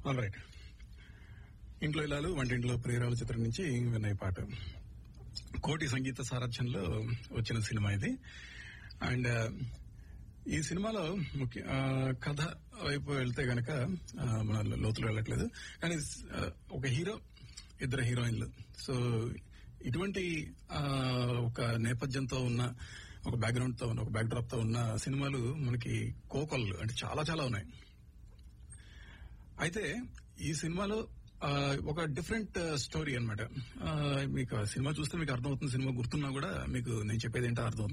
all right ఇంట్లో ఇలాలు వంటింట్లో ప్రియురాలు చిత్రం నుంచి విన్నయ్య పాట కోటి సంగీత సారథ్యంలో వచ్చిన సినిమా ఇది అండ్ ఈ సినిమాలో ముఖ్య ఆ, కథ వైపు వెళ్తే గనక ఆ, మన లోతులు వెళ్ళట్లేదు కానీ ఆ, ఒక హీరో ఇద్దరు హీరోయిన్లు సో ఇటువంటి ఆ, ఒక నేపథ్యంతో ఉన్న ఒక బ్యాక్గ్రౌండ్ తో ఉన్న ఒక బ్యాక్డ్రాప్ తో ఉన్న సినిమాలు మనకి కోకొల్లు అంటే చాలా చాలా ఉన్నాయి అయితే ఈ సినిమాలో ఆ, ఒక డిఫరెంట్ స్టోరీ అనమాట మీకు ఆ సినిమా చూస్తే మీకు అర్థమవుతుంది సినిమా గుర్తున్నా కూడా మీకు నేను చెప్పేది ఏంటో అర్థమవుతుంది